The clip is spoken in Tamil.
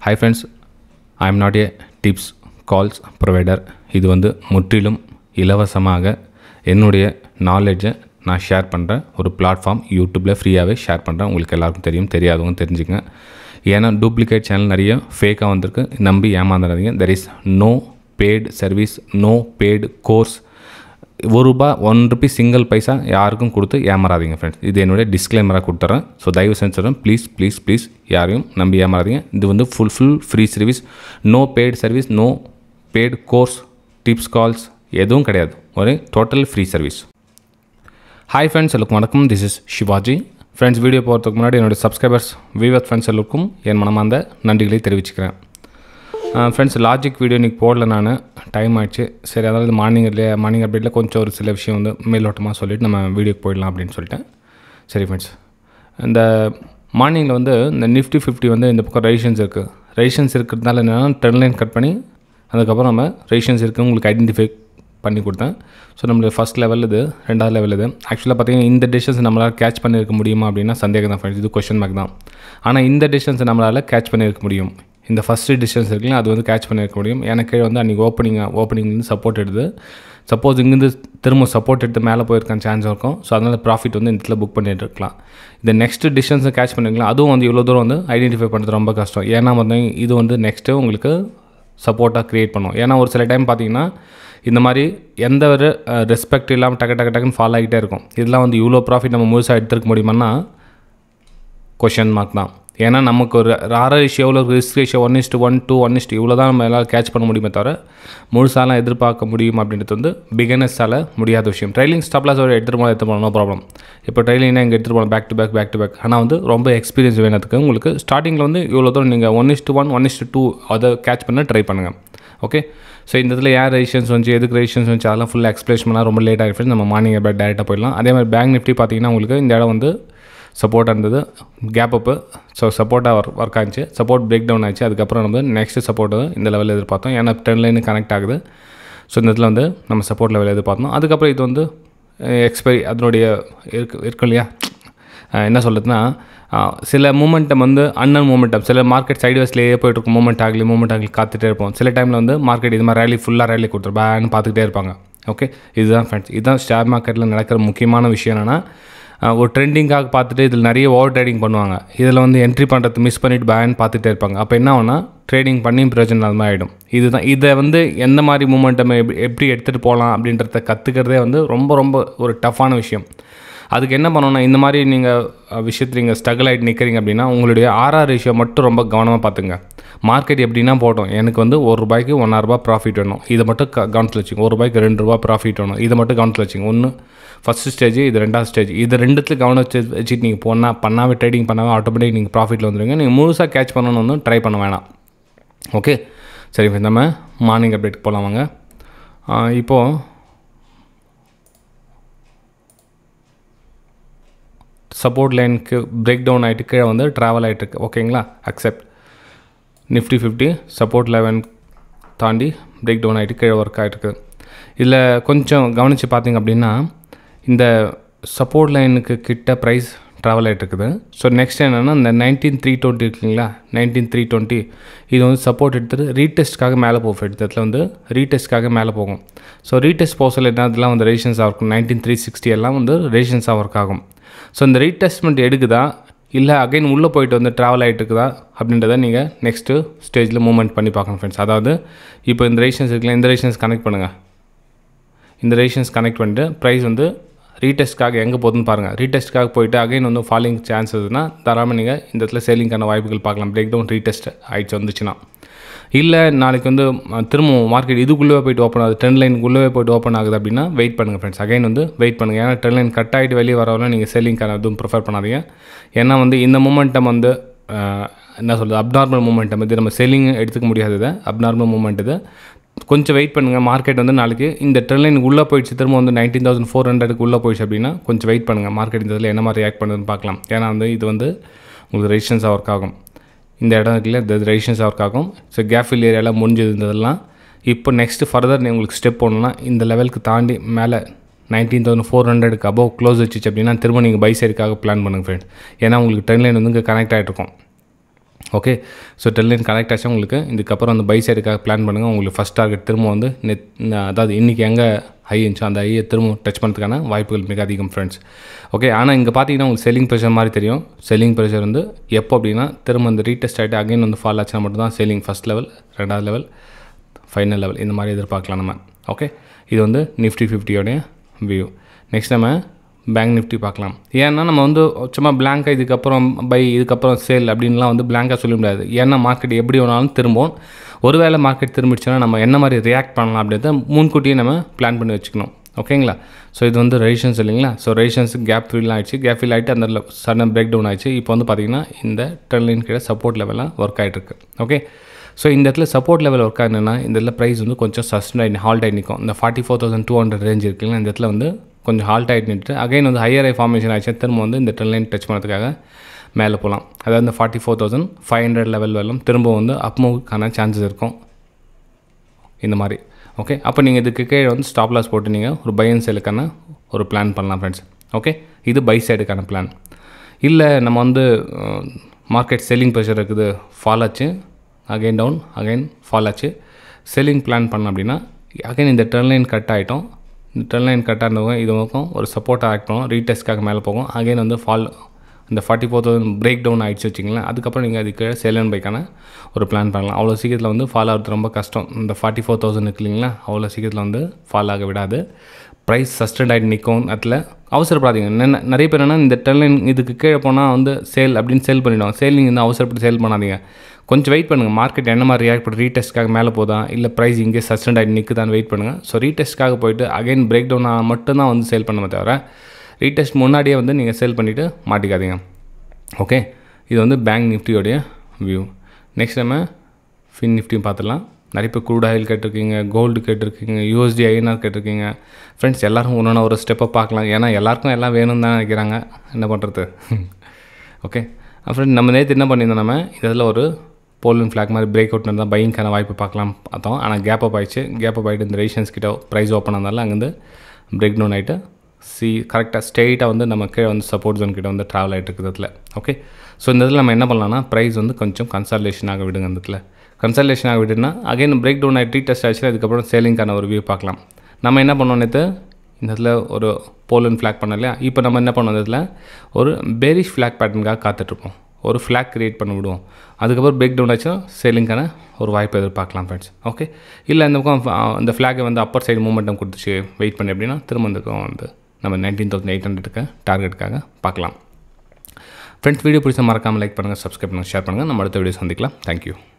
hi friends I am not a tips calls provider இது வந்து முற்றிலும் இலவசமாக என்னுடைய நாலேஜை நான் ஷேர் பண்ணுறேன் ஒரு பிளாட்ஃபார்ம் யூடியூப்பில் ஃப்ரீயாகவே ஷேர் பண்ணுறேன் உங்களுக்கு எல்லாருக்கும் தெரியும் தெரியாதவங்க தெரிஞ்சுங்க ஏன்னா டூப்ளிகேட் சேனல் நிறைய ஃபேக்காக வந்திருக்கு நம்பி ஏமாந்துடாதீங்க there is no paid service no paid course ஒரு ரூபா ஒன் ருபி சிங்கிள் பைசா யாருக்கும் கொடுத்து ஏமாறாதீங்க ஃப்ரெண்ட்ஸ் இது என்னுடைய டிஸ்க்ளைமராக கொடுத்துறேன் ஸோ தயவு செஞ்சு சொல்கிறேன் ப்ளீஸ் ப்ளீஸ் ப்ளீஸ் யாரையும் நம்பி ஏமாறாதீங்க இது வந்து full full free service no paid service no paid course tips calls எதுவும் கிடையாது ஒரு total free service hi friends எல்லாருக்கும் வணக்கம் this is Sivaji friends video போகிறதுக்கு முன்னாடி என்னுடைய சப்ஸ்கிரைபர்ஸ் விவத் ஃப்ரெண்ட்ஸ் எல்லாருக்கும் என் மனமார்ந்த நன்றிகளை தெரிவிச்சுக்கிறேன் ஃப்ரெண்ட்ஸ் லாஜிக் வீடியோ இன்றைக்கி போடல நான் டைம் ஆயிடுச்சு சரி அதாவது மார்னிங் இல்லையா மார்னிங் அப்டேட்டில் கொஞ்சம் ஒரு சில விஷயம் வந்து மேலோட்டமாக சொல்லிவிட்டு நம்ம வீடியோக்கு போயிடலாம் அப்படின்னு சொல்லிட்டேன் சரி ஃப்ரெண்ட்ஸ் இந்த மார்னிங்கில் வந்து இந்த நிஃப்டி ஃபிஃப்டி வந்து இந்த பக்கம் ரெசிஷன்ஸ் இருக்குது ரெசிஷன்ஸ் இருக்கிறதுனால என்னென்னா ட்ரெண்ட் லைன் கட் பண்ணி அதுக்கப்புறம் நம்ம ரெசிஷன்ஸ் இருக்குது உங்களுக்கு ஐடென்டிஃபை பண்ணி கொடுத்தேன் ஸோ நம்மளுடைய ஃபஸ்ட் லெவல் இது ரெண்டாவது லெவல் இது ஆக்சுவலாக பார்த்தீங்கன்னா இந்த டிஸ்டன்ஸ் நம்மளால் கேட்ச் பண்ணியிருக்க முடியுமா அப்படின்னா சந்தேகம் தான் ஃப்ரெண்ட்ஸ் இது கொஷின் மார்க் தான் ஆனால் இந்த டிஸ்டன்ஸை நம்மளால் கேட்ச் பண்ணியிருக்க முடியும் இந்த ஃபஸ்ட்டு டிஸ்டன்ஸ் இருக்குல்ல அது வந்து கேட்ச் பண்ணியிருக்க முடியும் எனக்கு கீழே வந்து அன்றைக்கி ஓப்பனிங் ஓப்பனிங் வந்து சப்போர்ட் எடுத்து சப்போஸ் இங்கேருந்து திரும்ப சப்போர்ட் எடுத்து மேலே போயிருக்கான சான்ஸ் இருக்கும் ஸோ அதனால் ப்ராஃபிட் வந்து இந்த இடத்துல புக் பண்ணிட்டு இருக்கலாம் இந்த நெக்ஸ்ட் டிஸ்டன்ஸை கேட்ச் பண்ணிருக்கலாம் அதுவும் வந்து இவ்வளோ தூரம் வந்து ஐடென்டிஃபை பண்ணுறது ரொம்ப கஷ்டம் ஏன்னா வந்து இது வந்து நெக்ஸ்ட்டு உங்களுக்கு சப்போர்ட்டாக க்ரியேட் பண்ணும் ஏன்னா ஒரு சில டைம் பார்த்தீங்கன்னா இந்த மாதிரி எந்த ஒரு ரெஸ்பெக்ட் இல்லாமல் டக்கு டக்கு டக்குன்னு ஃபாலோ ஆகிட்டே இருக்கும் இதெல்லாம் வந்து இவ்வளோ ப்ராஃபிட் நம்ம முழுசாக எடுத்துருக்க முடியுமான்னா கொஷின் மார்க் தான் ஏன்னா நமக்கு ஒரு ரார ரேஷியோ எவ்வளோ risk ratio one is to one two one is to இவ்வளோ தான் நம்ம எல்லாம் கேட்ச் பண்ண முடியுமே தவிர முழுசாலாம் எதிர்பார்க்க முடியும் அப்படின்றது வந்து பிகினர்ஸால் முடியாத விஷயம் ட்ரைலிங் ஸ்டாப்லாஸ் ஒரு எடுத்துகிட்டு போனால் எடுத்து போகணும் நோ ப்ராப்ளம் இப்போ ட்ரைலிங்னா இங்கே எடுத்துகிட்டு போகலாம் back to back back to back ஆனால் வந்து ரொம்ப எக்ஸ்பீரியன்ஸ் வேணதுக்கு உங்களுக்கு ஸ்டார்டிங்கில் வந்து இவ்வளோ தூரம் நீங்கள் one is to one one is to two அதை கேட்ச் பண்ண ட்ரை பண்ணுங்கள் ஓகே ஸோ இந்த இதில் ஏர் ரெஜிஸ்டன்ஸ் வந்து எதுக்கு ரெஜிஸ்டன்ஸ் வந்து அதெல்லாம் ஃபுல்லாக எக்ஸ்பிளேஷன் பண்ணால் ரொம்ப லேட் ஆகிடுச்சு நம்ம மார்னிங் எப்போ டேரெக்டாக போயிடலாம் அதே மாதிரி பேங்க் நிஃப்டி பார்த்தீங்கன்னா உங்களுக்கு இந்த இடம் வந்து சப்போர்ட்டாக இருந்தது கேப் அப்பு ஸோ சப்போர்ட்டாக ஒர்க் ஒர்க் ஆச்சு சப்போர்ட் பிரேக் டவுன் ஆச்சு அதுக்கப்புறம் நம்ம நெக்ஸ்ட் சப்போர்ட் இந்த லெவலில் எதிர்பார்த்தோம் ஏன்னா டென் லைன் கனெக்ட் ஆகுது ஸோ இந்த இதில் வந்து நம்ம சப்போர்ட் லெவலில் எதிர்பார்த்தோம் அதுக்கப்புறம் இது வந்து எக்ஸ்பைரி அதனுடைய இருக்கு இருக்கும் இல்லையா என்ன சொல்கிறதுனா சில மூமெண்டம் வந்து அன்னன் மூமெண்டம் சில மார்க்கெட் சைட்வேஸ்லேயே போயிட்டு இருக்கும் மூமெண்ட் ஆகலி மூமெண்ட் ஆகலி காத்துட்டே இருப்போம் சில டைமில் வந்து மார்க்கெட் இது மாதிரி ரேலி ஃபுல்லாக ரேலி கொடுத்துருப்பான்னு பார்த்துக்கிட்டே இருப்பாங்க ஓகே இதுதான் ஃப்ரெண்ட்ஸ் இதுதான் ஷேர் மார்க்கெட்டில் நடக்கிற முக்கியமான விஷயம் என்னென்னா ஒரு ட்ரெண்டிங்காக பார்த்துட்டு இதில் நிறைய ஓவர் ட்ரேடிங் பண்ணுவாங்க இதில் வந்து என்ட்ரி பண்ணுறது மிஸ் பண்ணிவிட்டு பேன் பார்த்துட்டே இருப்பாங்க அப்போ என்ன ஆகுனா ட்ரேடிங் பண்ணி பிரயோஜனம் அது மாதிரி ஆகிடும் இதுதான் இதை வந்து எந்த மாதிரி மூமெண்ட்டை எப்படி எப்படி எடுத்துகிட்டு போகலாம் அப்படின்றத கற்றுக்கிறதே வந்து ரொம்ப ரொம்ப ஒரு டஃப்பான விஷயம் அதுக்கு என்ன பண்ணணும்னா இந்த மாதிரி நீங்கள் விஷயத்தில் நீங்கள் ஸ்ட்ரகிள் ஆகிட்டு நிற்கிறீங்க அப்படின்னா உங்களுடைய ஆர்ஆர் ரேஷியோ மட்டும் ரொம்ப கவனமாக பார்த்துங்க மார்க்கெட் எப்படின்னா போட்டோம் எனக்கு வந்து ஒரு ரூபாய்க்கு ஒன்றாயிரரூபா ப்ராஃபிட் வேணும் இதை மட்டும் க கவனத்தில் வச்சுங்க ஒரு ரூபாய்க்கு ரெண்டு ரூபா ப்ராஃபிட் வேணும் இதை மட்டும் கவனத்தில் வச்சுங்க ஒன்று ஃபஸ்ட்டு ஸ்டேஜ் இது ரெண்டாவது ஸ்டேஜ் இது ரெண்டுத்துல கவனம் வச்சு வச்சுட்டு நீங்கள் போனால் பண்ணாவே ட்ரேடிங் பண்ணாவே ஆட்டோமேட்டிக் நீங்கள் ப்ராஃபிட்டில் வந்துடுங்க நீங்கள் முழுசாக கேட்ச் பண்ணணும்னு வந்து ட்ரை பண்ண வேணாம் ஓகே சரி நம்ம மார்னிங் அப்டேட் போகலாம் வாங்க இப்போது சப்போர்ட் லைனுக்கு பிரேக் டவுன் ஆகிட்டு கீழே வந்து ட்ராவல் ஆகிட்டுருக்கு ஓகேங்களா accept Nifty fifty support level தாண்டி பிரேக் டவுன் ஆகிட்டு கீழே ஒர்க் ஆகிட்டுருக்கு இதில் கொஞ்சம் கவனித்து பார்த்தீங்க அப்படின்னா இந்த சப்போர்ட் லைனுக்கு கிட்ட ப்ரைஸ் ட்ராவல் ஆகிட்டுருக்குது ஸோ நெக்ஸ்ட் என்னென்னா இந்த நைன்டீன் த்ரீ டுவெண்ட்டி இருக்குங்களா நைன்டீன் த்ரீ டுவெண்ட்டி இது வந்து சப்போர்ட் எடுத்துகிட்டு ரீடெஸ்ட்காக மேலே போகும் இடத்துல வந்து ரீடெஸ்ட்காக மேலே போகும் ஸோ ரீடெஸ்ட் போசல் என்ன இதெல்லாம் வந்து ரேஷன்ஸாக இருக்கும் நைன்டீன் த்ரீ சிக்ஸ்டி எல்லாம் வந்து ரேஷன்ஸாக ஒர்க் ஆகும் ஸோ இந்த ரீடெஸ்ட்மெண்ட் எடுக்குதா இல்லை அகைன் உள்ளே போயிட்டு வந்து ட்ராவல் ஆகிட்டு இருக்குதா அப்படின்றத நீங்கள் நெக்ஸ்ட்டு ஸ்டேஜில் மூவ்மெண்ட் பண்ணி பார்க்கணும் ஃப்ரெண்ட்ஸ் அதாவது இப்போ இந்த ரேஷன்ஸ் இருக்குல்ல இந்த ரேஷன்ஸ் கனெக்ட் பண்ணுங்கள் இந்த ரேஷன்ஸ் கனெக்ட் பண்ணிட்டு ப்ரைஸ் வந்து ரீடெஸ்ட்காக எங்கே போகுதுன்னு பாருங்கள் ரீடெஸ்ட்காக போயிட்டு அகைன் வந்து ஃபாலிங் சான்சஸ்னா தாராளமாக நீங்கள் இந்த இடத்துல சேலிங்கான வாய்ப்புகள் பார்க்கலாம் பிரேக் டவுன் ரீடெஸ்ட் ஆயிடுச்சு வந்துச்சுன்னா இல்லை நாளைக்கு வந்து திரும்பவும் மார்க்கெட் இதுக்குள்ளே போயிட்டு ஓப்பன் ஆகுது ட்ரெண்ட் லைனுக்குள்ளே போயிட்டு ஓப்பன் ஆகுது அப்படின்னா வெயிட் பண்ணுங்கள் ஃப்ரெண்ட்ஸ் அகைன் வந்து வெயிட் பண்ணுங்கள் ஏன்னா ட்ரெண்ட் லைன் கட் ஆகிட்டு வெளியே வரவரை நீங்கள் செல்லிங்கான எதுவும் ப்ரிஃபர் பண்ணாதீங்க ஏன்னா வந்து இந்த மூமெண்டம் வந்து என்ன சொல்கிறது அப்நார்மல் மூமெண்டம் இது நம்ம செல்லிங் எடுத்துக்க முடியாது இதை அப்நார்மல் மூமெண்ட் இது கொஞ்சம் வெயிட் பண்ணுங்கள் மார்க்கெட் வந்து நாளைக்கு இந்த ட்ரெண்ட் லைனுக்கு உள்ளே போயிடுச்சு திரும்ப வந்து நைன்டீன் தௌசண்ட் ஃபோர் ஹண்ட்ரடுக்கு உள்ளே போயிடுச்சு அப்படின்னா கொஞ்சம் வெயிட் பண்ணுங்கள் மார்க்கெட் இந்த இதில் என்ன மாதிரி ரியாக்ட் பண்ணுதுன்னு பார்க்கலாம் ஏன்னா வந்து இது வந்து உங்களுக்கு ரெசிஸ்டன்ஸாக ஒர்க் ஆகும் இந்த இடம் இருக்குல்ல இந்த ரெசிஸ்டன்ஸாக ஒர்க் ஆகும் ஸோ கேஃபில் ஏரியாலாம் முடிஞ்சது இருந்ததெல்லாம் இப்போ நெக்ஸ்ட்டு ஃபர்தர் நீ உங்களுக்கு ஸ்டெப் போகணுன்னா இந்த லெவலுக்கு தாண்டி மேலே நைன்டீன் தௌசண்ட் ஃபோர் ஹண்ட்ரடுக்கு அபவ் க்ளோஸ் வச்சுச்சு அப்படின்னா திரும்ப நீங்கள் பை சைடுக்காக பிளான் பண்ணுங்கள் ஃப்ரெண்ட்ஸ் ஏன்னா உங்களுக்கு ட்ரெயின் லைன் வந்து இங்கே கனெக்ட் ஆகிட்டு இருக்கும் ஓகே ஸோ டெல் லைன் கனெக்ட் ஆச்சு உங்களுக்கு இதுக்கப்புறம் அந்த பை சைடுக்காக பிளான் பண்ணுங்கள் உங்களுக்கு ஃபஸ்ட் டார்கெட் திரும்ப வந்து நெட் அதாவது இன்றைக்கி எங்கே ஹை இருந்துச்சோ அந்த ஹையை திரும்ப டச் பண்ணுறதுக்கான வாய்ப்புகள் மிக அதிகம் ஃப்ரெண்ட்ஸ் ஓகே ஆனால் இங்கே பார்த்தீங்கன்னா உங்களுக்கு செல்லிங் ப்ரெஷர் மாதிரி தெரியும் செல்லிங் ப்ரெஷர் வந்து எப்போ அப்படின்னா திரும்ப அந்த ரீடெஸ்ட் ஆகிட்டு அகைன் வந்து ஃபால் ஆச்சுன்னா மட்டும் தான் செல்லிங் ஃபஸ்ட் லெவல் ரெண்டாவது லெவல் ஃபைனல் லெவல் இந்த மாதிரி எதிர்பார்க்கலாம் நம்ம ஓகே இது வந்து நிஃப்டி ஃபிஃப்டியோடைய வியூ நெக்ஸ்ட் நம்ம பேங்க் நிஃப்டி பார்க்கலாம் ஏன்னா நம்ம வந்து சும்மா பிளாங்காக இதுக்கப்புறம் பை இதுக்கப்புறம் சேல் அப்படின்லாம் வந்து பிளாங்காக சொல்ல முடியாது ஏன்னா மார்க்கெட் எப்படி வேணாலும் திரும்பும் ஒருவேளை மார்க்கெட் திரும்பிடுச்சுன்னா நம்ம என்ன மாதிரி ரியாக்ட் பண்ணலாம் அப்படின்றத முன்கூட்டியே நம்ம பிளான் பண்ணி வச்சுக்கணும் ஓகேங்களா ஸோ இது வந்து ரெசிஷன்ஸ் இல்லைங்களா ஸோ ரெசிஷன்ஸ் கேப் ஃபில் ஆகிடுச்சு கேப் ஃபில் ஆகிட்டு அந்த சடன் பிரேக் டவுன் ஆயிடுச்சு இப்போ வந்து பார்த்திங்கன்னா இந்த ட்ரெண்ட் லைன் கீழே சப்போர்ட் லெவலாக ஒர்க் ஆகிட்டுருக்கு ஓகே ஸோ இந்த இடத்துல சப்போர்ட் லெவல் ஒர்க் ஆகுதுன்னா இந்த இடத்துல ப்ரைஸ் வந்து கொஞ்சம் சஸ்டன் ஆகி ஹால்ட் ஆகி நிற்கும் இந்த forty four thousand two hundred range இருக்குல்ல இந்த இடத்துல வந்து கொஞ்சம் ஹால்ட் ஆகிட்டு நின்று அகைன் வந்து ஹையர் ஐ ஃபார்மேஷன் ஆச்சு திரும்ப வந்து இந்த ட்ரெண்ட் லைன் டச் பண்ணுறதுக்காக மேலே போகலாம் அதாவது இந்த forty four thousand five hundred level வரலும் திரும்ப வந்து அப் மூவ்க்கான சான்சஸ் இருக்கும் இந்த மாதிரி ஓகே அப்போ நீங்கள் இதுக்கு கீழே வந்து ஸ்டாப் லாஸ் போட்டு நீங்கள் ஒரு பை அண்ட் சேலுக்கான ஒரு பிளான் பண்ணலாம் ஃப்ரெண்ட்ஸ் ஓகே இது பை சைடுக்கான பிளான் இல்லை நம்ம வந்து மார்க்கெட் செல்லிங் ப்ரெஷர் இருக்குது ஃபால் ஆச்சு அகைன் டவுன் அகைன் ஃபால் ஆச்சு செல்லிங் பிளான் பண்ணோம் அப்படின்னா அகைன் இந்த ட்ரெண்ட் லைன் கட் ஆகிட்டோம் இந்த ட்ரெண்ட் லைன் கட் ஆனவங்க இது பக்கம் ஒரு சப்போர்ட்டாக ஆக்ட் பண்ணும் ரீடெஸ்ட்காக மேலே போகும் அகைன் வந்து ஃபால் இந்த forty four thousand break down ஆகிடுச்சு வச்சிங்களேன் அதுக்கப்புறம் நீங்கள் அதுக்கு சேல் அண்ட் பைக்கான ஒரு பிளான் பண்ணலாம் அவ்வளோ சீக்கிரத்தில் வந்து ஃபால் ஆகிறது ரொம்ப கஷ்டம் இந்த ஃபார்ட்டி ஃபோர் தௌசண்ட் இருக்கு இல்லைங்களா அவ்வளோ சீக்கிரத்தில் வந்து ஃபால் ஆக விடாது ப்ரைஸ் சஸ்டெண்ட் ஆகிட்டு நிற்கும் அதில் அவசரப்படாதீங்க என்ன நிறைய பேர் என்ன இந்த ட்ரெண்ட் லைன் இதுக்கு கீழே போனால் வந்து சேல் அப்படின்னு சேல் பண்ணிவிடுவாங்க சேல் நீங்கள் வந்து அவசரப்பட்டு சேல் பண்ணாதீங்க கொஞ்சம் வெயிட் பண்ணுங்கள் மார்க்கெட் என்ன மாதிரி ரியாக்ட் பண்ணி ரீடெஸ்ட்காக மேலே போதா இல்லை ப்ரைஸ் இங்கே சஸ்டெண்ட் ஆகிட்டு நிற்குதான்னு வெயிட் பண்ணுங்கள் ஸோ ரீடெஸ்ட்காக போயிட்டு அகைன் பிரேக் டவுன் ஆனால் மட்டும்தான் வந்து சேல் பண்ணுமே தவிர ரீடெஸ்ட் முன்னாடியே வந்து நீங்கள் சேல் பண்ணிவிட்டு மாட்டிக்காதீங்க ஓகே இது வந்து பேங்க் நிஃப்டியோடைய வியூ நெக்ஸ்ட் நம்ம ஃபின் நிஃப்டியும் பார்த்துடலாம் நிறைய பேர் க்ரூட் ஆயில் கேட்டிருக்கீங்க கோல்டு கேட்டிருக்கீங்க யூஎஸ்டி ஐஎன்ஆர் கேட்டிருக்கீங்க ஃப்ரெண்ட்ஸ் எல்லோரும் ஒன்று ஒரு ஸ்டெப்பை பார்க்கலாம் ஏன்னா எல்லாருக்கும் எல்லாம் வேணும்னு தான் நினைக்கிறாங்க என்ன பண்ணுறது ஓகே அப்புறம் நம்ம நேற்று என்ன பண்ணியிருந்தோம் நம்ம இதில் ஒரு போலன் ஃப்ளாக் மாதிரி பிரேக் அவுட் இருந்தால் பையிங்கான வாய்ப்பு பார்க்கலாம் பார்த்தோம் ஆனால் கேப் அப் ஆயிடுச்சு கேப் அப் ஆகிட்டு இந்த ரேஷன்ஸ் கிட்ட ப்ரைஸ் ஓப்பன் ஆனால அங்கேருந்து பிரேக் டவுன் ஆகிட்டு சி கரெக்டாக ஸ்ட்ரெயிட்டாக வந்து நம்ம கீழே வந்து சப்போர்ட் ஜோன் கிட்ட வந்து ட்ராவல் ஆகிட்டு இருக்குது இதில் ஓகே ஸோ இந்த இதில் நம்ம என்ன பண்ணலாம்னா ப்ரைஸ் வந்து கொஞ்சம் கன்சல்டேஷன் ஆக விடுங்க இந்த இடத்துல கன்சல்டேஷன் ஆக விட்டுனா அகைன் பிரேக் டவுன் ஆகிட்டு டெஸ்ட் ஆச்சு அதுக்கப்புறம் சேலிங்கான ஒரு வியூ பார்க்கலாம் நம்ம என்ன பண்ணோம் நேற்று இந்த இடத்துல ஒரு போலன் ஃப்ளாக் பண்ணோம் இல்லையா இப்போ நம்ம என்ன பண்ணோம் இந்த இடத்துல ஒரு பெரிஷ் ஃப்ளாக் பேட்டர்னுக்காக காத்துட்ருப்போம் ஒரு ஃப்ளாக் க்ரியேட் பண்ணி விடுவோம் அதுக்கப்புறம் பிரேக் டவுன் ஆச்சுன்னா சேலிங்கான ஒரு வாய்ப்பு எதிர்பார்க்கலாம் ஃப்ரெண்ட்ஸ் ஓகே இல்லை இந்த பக்கம் இந்த ஃப்ளாகை வந்து அப்பர் சைடு மூமெண்டம் கொடுத்துச்சு வெயிட் பண்ணி அப்படின்னா திரும்ப இந்த பக்கம் வந்து நம்ம நைன்டீன் தௌசண்ட் எயிட் ஹண்ட்ரடுக்கு டார்கெட்டுக்காக பார்க்கலாம் ஃப்ரெண்ட்ஸ் வீடியோ பிடிச்ச மறக்காமல் லைக் பண்ணுங்கள் சப்ஸ்கிரைப் பண்ணுங்கள் ஷேர் பண்ணுங்கள் நம்ம அடுத்த வீடியோ சந்திக்கலாம் தேங்க்யூ